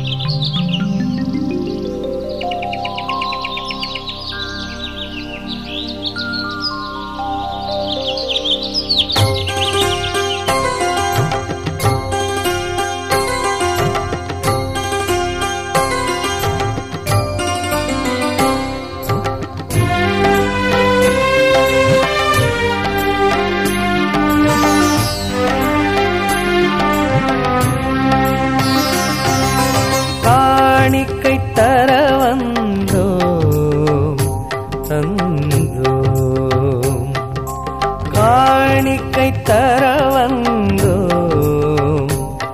காணிக்கை தர வந்தோம் தந்தோம் காணிக்கை தர வந்தோம்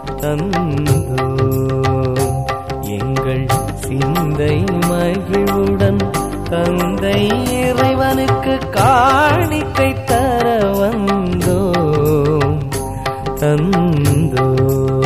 தந்தோம் எங்கள் சிந்தை மகிழ்வுடன் தந்தை இறைவனுக்கு காணிக்கை தர வந்தோம் தந்தோம்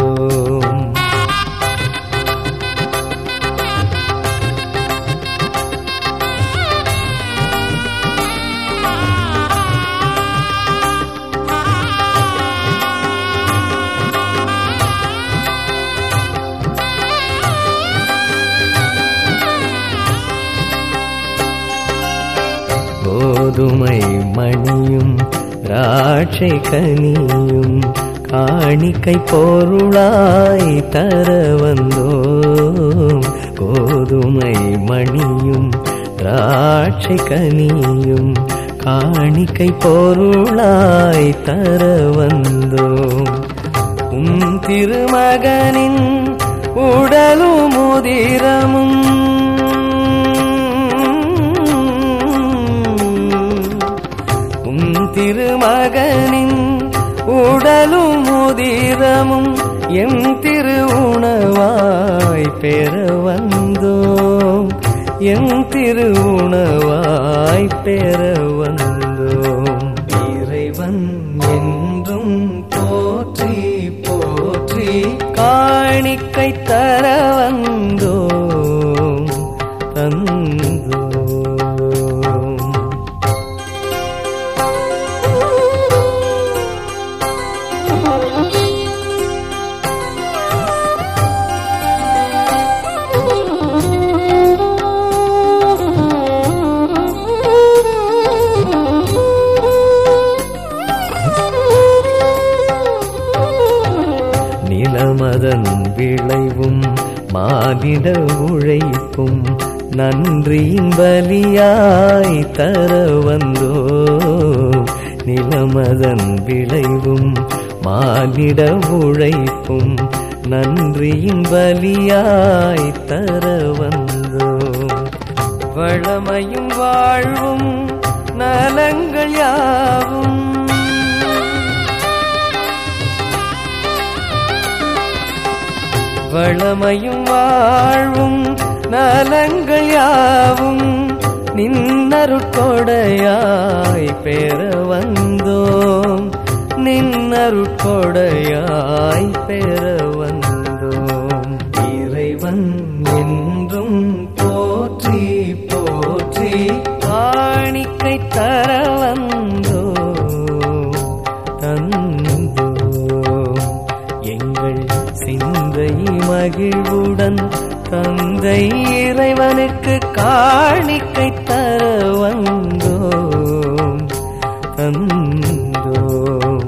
கோதுமை மணியும் திராட்சை கனியும் காணிக்கை பொருளாய் தர வந்தோம் கோதுமை மணியும் திராட்சை கனியும் காணிக்கை பொருளாய் தர வந்தோம் உம் திருமகனின் உடலும் உதிரமும் உம் திருமகனின் உடலும் உதிரமும் எம் திரு உணவாய் பெற வந்தோம் எம் திரு உணவாய் பெற வந்தோம் இறைவன் என்றும் போற்றி போற்றி காணிக்கை தர வந்தோம் தந்தோம் நிலமதன் விளைவும் மானிட உழைப்பும் நன்றியின் பலியாய் தர வந்தோ நிலமதன் விளைவும் மானிட உழைப்பும் நன்றியின் பலியாய் தர வந்தோ வளமையும் வாழ்வும் நலங்கள் யாவும் வளமையும் வாழ்வும் நலங்கள் யாவும் நின்னருட்கொடையாய் பெற வந்தோம் நின்னருட்கொடையாய் பெற வந்தோம் இறைவன் என்றும் போற்றி போற்றி காணிக்கை தர வந்தோம் தந்தோம் எங்கள் சிந்தை மகிழ்வுடன் தந்தை இறைவனுக்கு காணிக்கை தர வந்தோம் தந்தோம்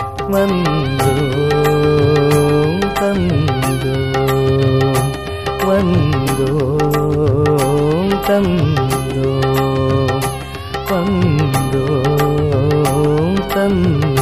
வந்தோம் தந்தோம் வந்தோம் தந்தோம் வந்தோம் தந்தோம்